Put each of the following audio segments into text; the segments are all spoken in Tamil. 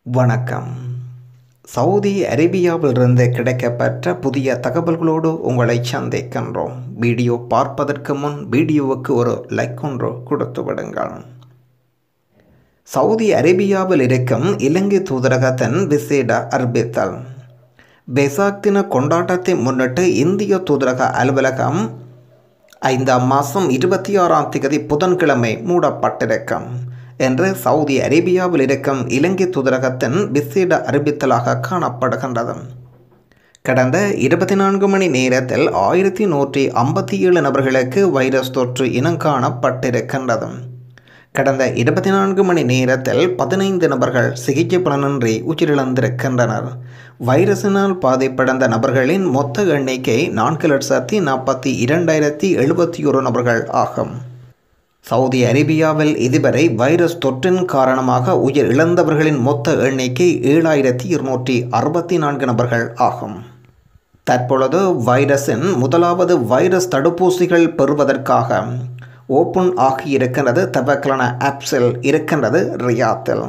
வணக்கம் சவுதி அரேபியாவிலிருந்து கிடைக்கப்பெற்ற புதிய தகவல்களோடு உங்களை சந்திக்கின்றோம் வீடியோ பார்ப்பதற்கு முன் வீடியோவுக்கு ஒரு லைக் ஒன்று கொடுத்து விடுங்கள் சவுதி அரேபியாவில் இருக்கும் இலங்கை தூதரகத்தின் விசேட அறிவித்தல் பெசாக் தின கொண்டாட்டத்தை முன்னிட்டு இந்திய தூதரக அலுவலகம் ஐந்தாம் மாதம் இருபத்தி ஆறாம் தேதி புதன்கிழமை மூடப்பட்டிருக்கும் என்று சவுதி அரேபியாவில் இருக்கும் இலங்கை தூதரகத்தின் விசேட அறிவித்தலாக காணப்படுகின்றது கடந்த இருபத்தி நான்கு மணி நேரத்தில் ஆயிரத்தி நூற்றி ஐம்பத்தி ஏழு நபர்களுக்கு வைரஸ் தொற்று இனம் காணப்பட்டிருக்கின்றது கடந்த இருபத்தி நான்கு மணி நேரத்தில் பதினைந்து நபர்கள் சிகிச்சை பலனின்றி உயிரிழந்திருக்கின்றனர் வைரஸினால் பாதிப்படைந்த நபர்களின் மொத்த எண்ணிக்கை நான்கு லட்சத்தி நாற்பத்தி இரண்டாயிரத்தி எழுபத்தி ஒரு நபர்கள் ஆகும் சவுதி அரேபியாவில் இதுவரை வைரஸ் தொற்றின் காரணமாக உயிர் இழந்தவர்களின் மொத்த எண்ணிக்கை ஏழாயிரத்தி இருநூற்றி அறுபத்தி நான்கு நபர்கள் ஆகும் தற்பொழுது வைரஸின் முதலாவது வைரஸ் தடுப்பூசிகள் பெறுவதற்காக ஓப்பன் ஆகியிருக்கின்றது தவக்கலான ஆப்ஸில் இருக்கின்றது ரியாத்தில்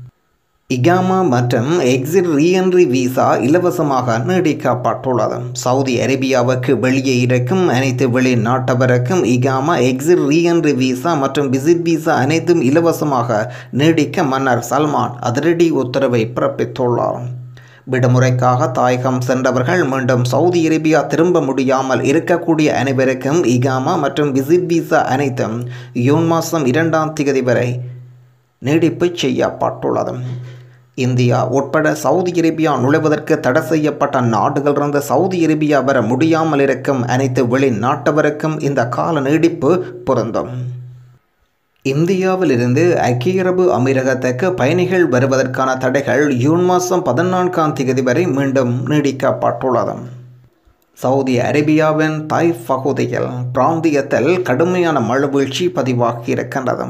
இகாமா மற்றும் எக்ஸிட் ரீஎன்ட்ரி விசா இலவசமாக நீடிக்கப்பட்டுள்ளது சவுதி அரேபியாவுக்கு வெளியே இருக்கும் அனைத்து வெளிநாட்டவருக்கும் இகாமா எக்ஸிட் ரீஎன்ட்ரி விசா மற்றும் விசிட் விசா அனைத்தும் இலவசமாக நீடிக்க மன்னர் சல்மான் அதிரடி உத்தரவை பிறப்பித்துள்ளார் விடுமுறைக்காக தாயகம் சென்றவர்கள் மீண்டும் சவுதி அரேபியா திரும்ப முடியாமல் இருக்கக்கூடிய அனைவருக்கும் இகாமா மற்றும் விசிட் விசா அனைத்தும் யூன் மாதம் இரண்டாம் தேதி வரை நீடிப்பு செய்யப்பட்டுள்ளது இந்தியா உட்பட சவுதி அரேபியா நுழைவதற்கு தடை செய்யப்பட்ட நாடுகளிலிருந்து சவுதி அரேபியா வர முடியாமல் இருக்கும் அனைத்து வெளிநாட்டவருக்கும் இந்த கால நீடிப்பு பொருந்தும் இந்தியாவிலிருந்து ஐக்கிய அரபு அமீரகத்துக்கு பயணிகள் வருவதற்கான தடைகள் ஜூன் மாதம் பதினான்காம் தேதி வரை மீண்டும் நீடிக்கப்பட்டுள்ளது சவுதி அரேபியாவின் தாய் பகுதியில் பிராந்தியத்தில் கடுமையான மழுவீழ்ச்சி பதிவாகி இருக்கின்றது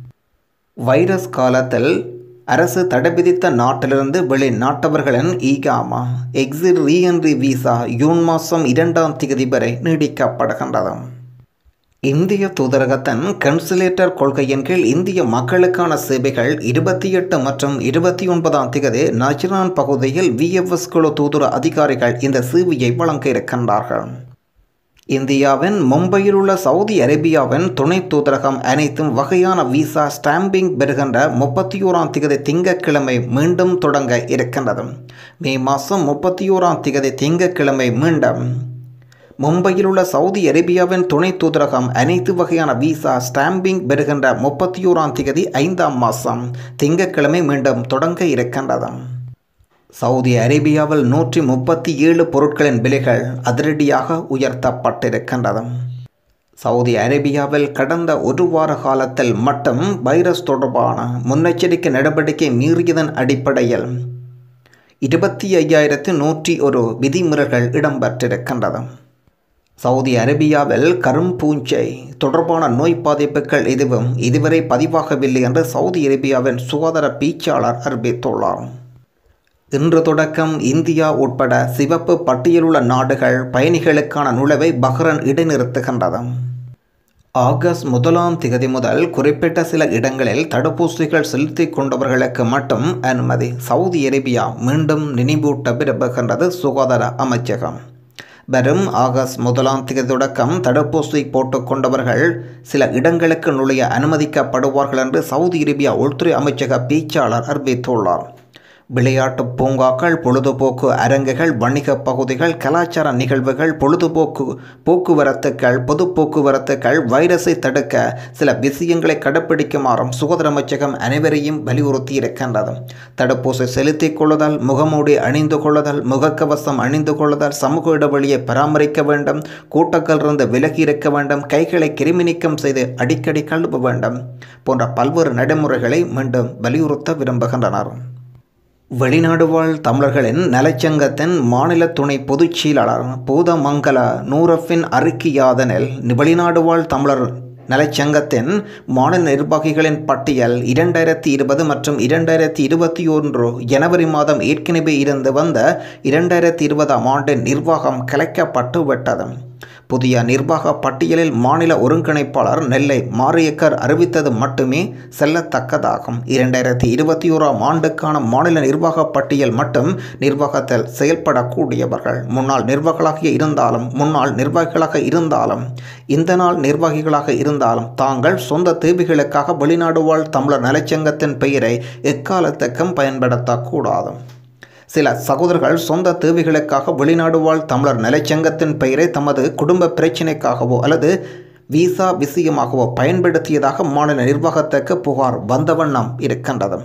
வைரஸ் காலத்தில் அரசு தடை விதித்த நாட்டிலிருந்து வெளிநாட்டவர்களின் ஈகாமா எக்ஸிட் ரீஎன்ட்ரி விசா ஜூன் மாதம் இரண்டாம் தேதி வரை நீடிக்கப்படுகின்றது இந்திய தூதரகத்தின் கன்சுலேட்டர் கொள்கையின் கீழ் இந்திய மக்களுக்கான சேவைகள் இருபத்தி எட்டு மற்றும் இருபத்தி ஒன்பதாம் தேதி நஜ்ரான் பகுதியில் விஎஃப்எஸ் குழு தூதர அதிகாரிகள் இந்த சேவையை வழங்க இருக்கின்றார்கள் இந்தியாவின் மும்பையில் உள்ள சவுதி அரேபியாவின் துணை தூதரகம் அனைத்தும் வகையான விசா ஸ்டாம்பிங் பெறுகின்ற முப்பத்தி ஓராம் திகதி திங்கட்கிழமை மீண்டும் தொடங்க இருக்கின்றது மே மாதம் முப்பத்தி ஓராம் திகதி திங்கட்கிழமை மீண்டும் மும்பையில் உள்ள சவுதி அரேபியாவின் துணை தூதரகம் அனைத்து வகையான விசா ஸ்டாம்பிங் பெறுகின்ற முப்பத்தி ஓராம் திகதி ஐந்தாம் மாதம் திங்கட்கிழமை மீண்டும் தொடங்க இருக்கின்றது சவுதி அரேபியாவில் நூற்றி முப்பத்தி ஏழு பொருட்களின் விலைகள் அதிரடியாக உயர்த்தப்பட்டிருக்கின்றது சவுதி அரேபியாவில் கடந்த ஒரு வார காலத்தில் மட்டும் வைரஸ் தொடர்பான முன்னெச்சரிக்கை நடவடிக்கை மீறியதன் அடிப்படையில் இருபத்தி ஐயாயிரத்து நூற்றி ஒரு விதிமுறைகள் இடம்பெற்றிருக்கின்றது சவுதி அரேபியாவில் கரும்பூஞ்சை தொடர்பான நோய் பாதிப்புகள் எதுவும் இதுவரை பதிவாகவில்லை என்று சவுதி அரேபியாவின் சுகாதார பேச்சாளர் அறிவித்துள்ளார் இன்று தொடக்கம் இந்தியா உட்பட சிவப்பு பட்டியலுள்ள நாடுகள் பயணிகளுக்கான நுழைவை பஹ்ரன் இடைநிறுத்துகின்றது ஆகஸ்ட் முதலாம் திகதி முதல் குறிப்பிட்ட சில இடங்களில் தடுப்பூசிகள் செலுத்தி கொண்டவர்களுக்கு மட்டும் அனுமதி சவுதி அரேபியா மீண்டும் நினைவூட்ட விரும்புகின்றது சுகாதார அமைச்சகம் வரும் ஆகஸ்ட் முதலாம் தேதி தொடக்கம் தடுப்பூசி போட்டுக்கொண்டவர்கள் சில இடங்களுக்கு நுழைய அனுமதிக்கப்படுவார்கள் என்று சவுதி அரேபியா உள்துறை அமைச்சக பேச்சாளர் அறிவித்துள்ளார் விளையாட்டு பூங்காக்கள் பொழுதுபோக்கு அரங்குகள் வணிக பகுதிகள் கலாச்சார நிகழ்வுகள் பொழுதுபோக்கு போக்குவரத்துக்கள் பொது போக்குவரத்துக்கள் வைரஸை தடுக்க சில விஷயங்களை கடைப்பிடிக்குமாறும் சுகாதார அமைச்சகம் அனைவரையும் வலியுறுத்தி இருக்கின்றது தடுப்பூசி செலுத்திக் கொள்ளுதல் முகமூடி அணிந்து கொள்ளுதல் முகக்கவசம் அணிந்து கொள்ளுதல் சமூக இடைவெளியை பராமரிக்க வேண்டும் கூட்டங்களிலிருந்து விலகி இருக்க வேண்டும் கைகளை கிருமி நீக்கம் செய்து அடிக்கடி கழுவ வேண்டும் போன்ற பல்வேறு நடைமுறைகளை மீண்டும் வலியுறுத்த விரும்புகின்றனர் வெளிநாடு வாழ் தமிழர்களின் நலச்சங்கத்தின் மாநில துணை பொதுச் செயலாளர் பூதமங்கல நூரஃபின் அறிக்கையாதனில் வெளிநாடு வாழ் தமிழர் நலச்சங்கத்தின் மாநில நிர்வாகிகளின் பட்டியல் இரண்டாயிரத்தி இருபது மற்றும் இரண்டாயிரத்தி இருபத்தி ஒன்று ஜனவரி மாதம் ஏற்கனவே இருந்து வந்த இரண்டாயிரத்தி இருபதாம் ஆண்டின் நிர்வாகம் கலைக்கப்பட்டு விட்டது புதிய நிர்வாக பட்டியலில் மாநில ஒருங்கிணைப்பாளர் நெல்லை மாரியக்கர் அறிவித்தது மட்டுமே செல்லத்தக்கதாகும் இரண்டாயிரத்தி இருபத்தி ஓராம் ஆண்டுக்கான மாநில நிர்வாக பட்டியல் மட்டும் நிர்வாகத்தில் செயல்படக்கூடியவர்கள் முன்னாள் நிர்வாகிகளாக இருந்தாலும் முன்னாள் நிர்வாகிகளாக இருந்தாலும் இந்த நாள் நிர்வாகிகளாக இருந்தாலும் தாங்கள் சொந்த தேவைகளுக்காக வெளிநாடு வாழ் தமிழர் நலச்சங்கத்தின் பெயரை எக்காலத்துக்கும் பயன்படுத்தக்கூடாது சில சகோதரர்கள் சொந்த தேவைகளுக்காக வெளிநாடு வாழ் தமிழர் நலச்சங்கத்தின் பெயரை தமது குடும்ப பிரச்சினைக்காகவோ அல்லது விசா விஷயமாகவோ பயன்படுத்தியதாக மாநில நிர்வாகத்துக்கு புகார் வந்த வண்ணம் இருக்கின்றது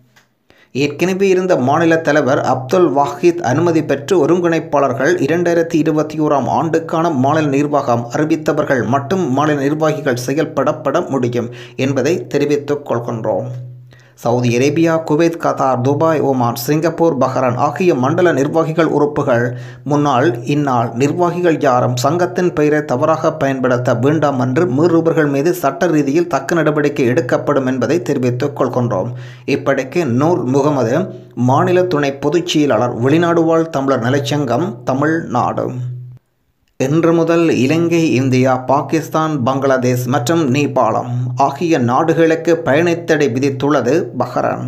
ஏற்கனவே இருந்த மாநில தலைவர் அப்துல் வாஹித் அனுமதி பெற்று ஒருங்கிணைப்பாளர்கள் இரண்டாயிரத்தி இருபத்தி ஓராம் ஆண்டுக்கான மாநில நிர்வாகம் அறிவித்தவர்கள் மட்டும் மாநில நிர்வாகிகள் செயல்படப்பட முடியும் என்பதை தெரிவித்துக் கொள்கின்றோம் Saudi Arabia Kuwait Qatar Dubai Oman Singapore Bahrain ஆகிய மண்டல நிர்வாகிகள் உறுப்புகள் முன்னாள் இந்நாள் நிர்வாகிகள் யாரும் சங்கத்தின் பெயரை தவறாக பயன்படுத்த வேண்டாம் என்று மீறுபவர்கள் மீது சட்ட ரீதியில் தக்க நடவடிக்கை எடுக்கப்படும் என்பதை தெரிவித்துக் கொள்கின்றோம் இப்படிக்கு நூர் முகமது மாநில துணை பொதுச் செயலாளர் வெளிநாடு வாழ் தமிழர் நலச்சங்கம் தமிழ்நாடு இன்று முதல் இலங்கை இந்தியா பாகிஸ்தான் பங்களாதேஷ் மற்றும் நேபாளம் ஆகிய நாடுகளுக்கு பயணத்தடை விதித்துள்ளது பஹ்ரைன்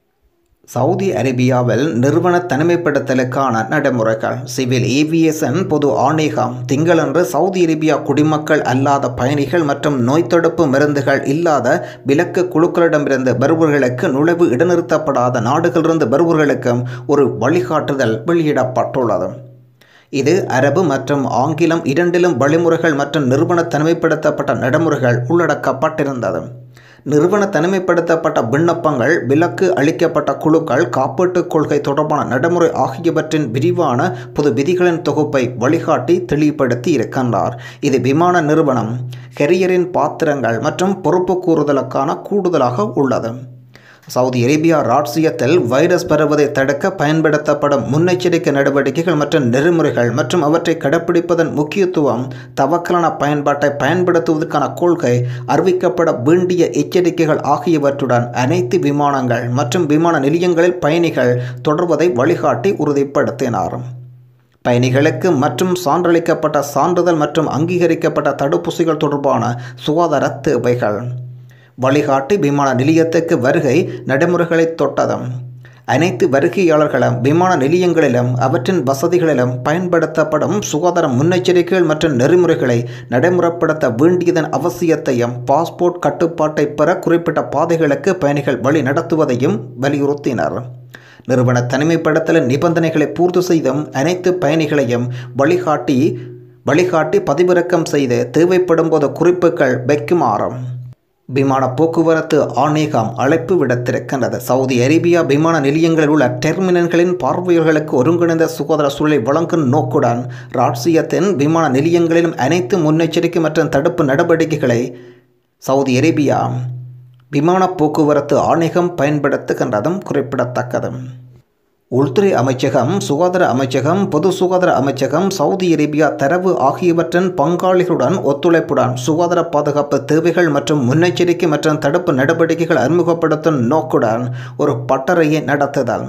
சவுதி அரேபியாவில் நிறுவன தனிமைப்படுத்தலுக்கான நடைமுறைகள் சிவில் ஏவியேஷன் பொது ஆணையகம் திங்களன்று சவுதி அரேபியா குடிமக்கள் அல்லாத பயணிகள் மற்றும் நோய் தடுப்பு மருந்துகள் இல்லாத விலக்கு குழுக்களிடமிருந்து வருபவர்களுக்கு நுழைவு இடைநிறுத்தப்படாத நாடுகளிலிருந்து வருபவர்களுக்கும் ஒரு வழிகாட்டுதல் வெளியிடப்பட்டுள்ளது இது அரபு மற்றும் ஆங்கிலம் இரண்டிலும் வழிமுறைகள் மற்றும் நிறுவன தனிமைப்படுத்தப்பட்ட நடைமுறைகள் உள்ளடக்கப்பட்டிருந்தது நிறுவன தனிமைப்படுத்தப்பட்ட விண்ணப்பங்கள் விலக்கு அளிக்கப்பட்ட குழுக்கள் காப்பீட்டுக் கொள்கை தொடர்பான நடைமுறை ஆகியவற்றின் விரிவான பொது விதிகளின் தொகுப்பை வழிகாட்டி தெளிவுபடுத்தி இருக்கின்றார் இது விமான நிறுவனம் கெரியரின் பாத்திரங்கள் மற்றும் பொறுப்பு கூறுதலுக்கான கூடுதலாக உள்ளது சவுதி அரேபியா ராட்சியத்தில் வைரஸ் பரவுவதை தடுக்க பயன்படுத்தப்படும் முன்னெச்சரிக்கை நடவடிக்கைகள் மற்றும் நெறிமுறைகள் மற்றும் அவற்றை கடைப்பிடிப்பதன் முக்கியத்துவம் தவக்கலான பயன்பாட்டை பயன்படுத்துவதற்கான கொள்கை அறிவிக்கப்பட வேண்டிய எச்சரிக்கைகள் ஆகியவற்றுடன் அனைத்து விமானங்கள் மற்றும் விமான நிலையங்களில் பயணிகள் தொடர்வதை வழிகாட்டி உறுதிப்படுத்தினார் பயணிகளுக்கு மற்றும் சான்றளிக்கப்பட்ட சான்றிதழ் மற்றும் அங்கீகரிக்கப்பட்ட தடுப்பூசிகள் தொடர்பான சுகாதார தேவைகள் வழிகாட்டி விமான நிலையத்துக்கு வருகை நடைமுறைகளை தொட்டதும் அனைத்து வருகையாளர்களும் விமான நிலையங்களிலும் அவற்றின் வசதிகளிலும் பயன்படுத்தப்படும் சுகாதார முன்னெச்சரிக்கைகள் மற்றும் நெறிமுறைகளை நடைமுறைப்படுத்த வேண்டியதன் அவசியத்தையும் பாஸ்போர்ட் கட்டுப்பாட்டை பெற குறிப்பிட்ட பாதைகளுக்கு பயணிகள் வழி நடத்துவதையும் வலியுறுத்தினர் நிறுவன தனிமைப்படுத்தலின் நிபந்தனைகளை பூர்த்தி செய்தும் அனைத்து பயணிகளையும் வழிகாட்டி வழிகாட்டி பதிவிறக்கம் செய்து தேவைப்படும் போது குறிப்புகள் வைக்குமாறும் விமான போக்குவரத்து ஆணையகம் அழைப்பு விடுத்திருக்கின்றது சவுதி அரேபியா விமான நிலையங்களில் உள்ள டெர்மினல்களின் பார்வையாளர்களுக்கு ஒருங்கிணைந்த சுகாதார சூழலை வழங்கும் நோக்குடன் ராட்சியத்தின் விமான நிலையங்களிலும் அனைத்து முன்னெச்சரிக்கை மற்றும் தடுப்பு நடவடிக்கைகளை சவுதி அரேபியா விமான போக்குவரத்து ஆணையகம் பயன்படுத்துகின்றதும் குறிப்பிடத்தக்கது உள்துறை அமைச்சகம் சுகாதார அமைச்சகம் பொது சுகாதார அமைச்சகம் சவுதி அரேபியா தரவு ஆகியவற்றின் பங்காளிகளுடன் ஒத்துழைப்புடன் சுகாதார பாதுகாப்பு தேவைகள் மற்றும் முன்னெச்சரிக்கை மற்றும் தடுப்பு நடவடிக்கைகள் அறிமுகப்படுத்தும் நோக்குடன் ஒரு பட்டறையை நடத்துதல்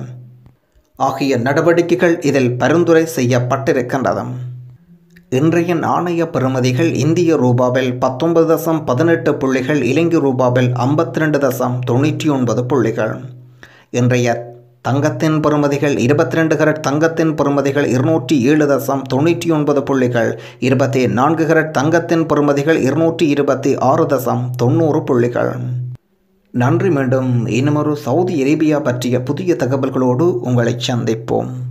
ஆகிய நடவடிக்கைகள் இதில் பரிந்துரை செய்யப்பட்டிருக்கின்றது இன்றைய நாணய பெறுமதிகள் இந்திய ரூபாவில் பத்தொன்பது தசம் பதினெட்டு புள்ளிகள் இலங்கை ரூபாவில் ஐம்பத்தி ரெண்டு தசம் தொண்ணூற்றி ஒன்பது புள்ளிகள் இன்றைய தங்கத்தின் பெறுமதிகள் இருபத்தி ரெண்டு கரட் தங்கத்தின் பெறுமதிகள் இருநூற்றி ஏழு தசம் தொண்ணூற்றி ஒன்பது புள்ளிகள் இருபத்தி நான்கு கரட் தங்கத்தின் பெறுமதிகள் இருநூற்றி இருபத்தி ஆறு தசம் தொண்ணூறு புள்ளிகள் நன்றி மீண்டும் இன்னுமொரு சவுதி அரேபியா பற்றிய புதிய தகவல்களோடு உங்களை சந்திப்போம்